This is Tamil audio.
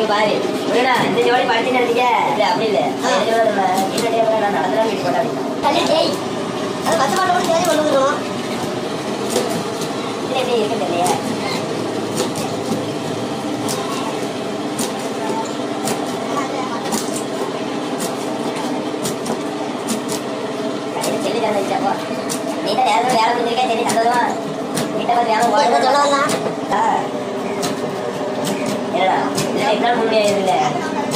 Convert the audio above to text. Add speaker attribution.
Speaker 1: பாரு விடுடா இந்த ஜோடி படிச்சு நடந்தீங்க இல்ல அப்படி இல்ல என்ன நான் நடந்துலாம் வீட்டு போட்டா
Speaker 2: தள்ளி டேய் அது பத்து பாட்டு கூட தேடி கொண்டு வந்துருக்கணும்
Speaker 1: இல்ல எப்படி இருக்கு தெரியல சொல்லி தந்துச்சப்போ நீ தான் நேரத்தில் வேலை முடிஞ்சிருக்கே சரி சந்தோஷமா வீட்டை பார்த்து வேலை
Speaker 2: என்ன சொல்ல
Speaker 1: போகணும்
Speaker 2: வந்தான்
Speaker 1: என்னடா இல்லை எக்ஸாம் முடியாது இல்லை